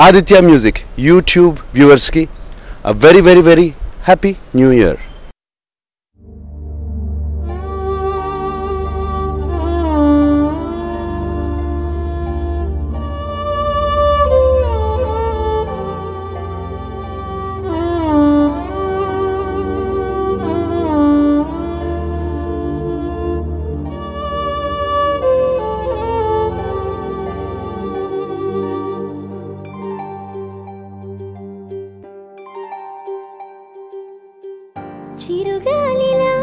Aditya music YouTube వ్యూవర్స్కి a very very very happy new year చిరుగాలిలా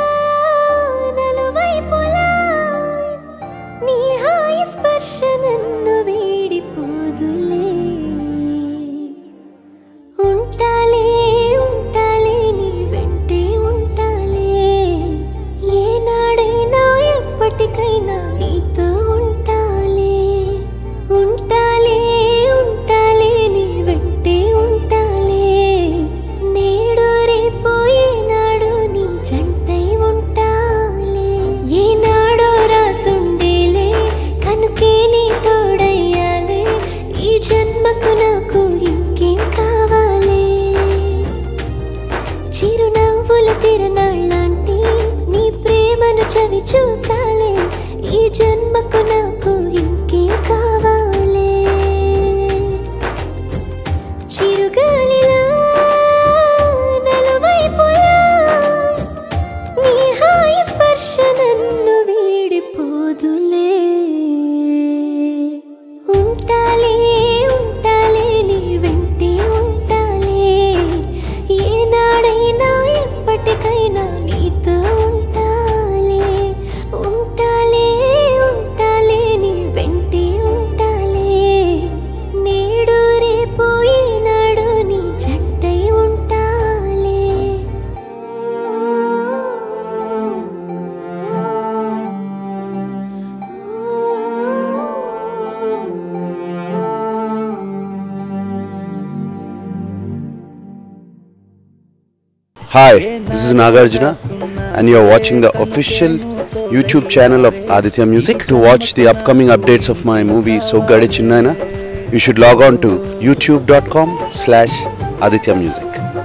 నలువైపులా నీ హాయి స్పర్శ నన్ను వీడిపోదులే ఉంటాలే ఉంటాలే నీ వెంటే ఉంటాలే ఏనాడైనా ఎప్పటికైనా నీతో ఉంటాలే ఉంటాలే ఉంటాలే నీ వెంటే ఉంటాలే నేడు రేపు ఏనాడు నీ జంటై ఉంటాలే ఏనాడో రాసుండేలే కనుకే నీ తోడయ్యాలే ఈ జన్మకు నాకు ఇంకేం కావాలే చిరునవ్వుల తిరణాళ్ళంటి నీ ప్రేమను చవి చూసాలే ఈ జన్మకు నాకు ఇంకేం కావాలే చిరుగాలిలా నలువైపులా నీ హాయి స్పర్శ నన్ను వీడిపోదులే ఉంటాలే ఉంటాలే నీ వెంటే ఉంటాలే ఏనాడైనా ఎప్పటికైనా నీతో ఉంటాలే ఉంటాలే ఉంటాలే నీ వెంటే ఉంటాలే నేడు రేపు ఈనాడు నీ జంటై ఉంటాలే Hi, this is Nagarjuna, and you're watching the official YouTube channel of Aditya Music. To watch the upcoming updates of my movie Sogade Chinnayana, you should log on to youtube.com slash Aditya Music.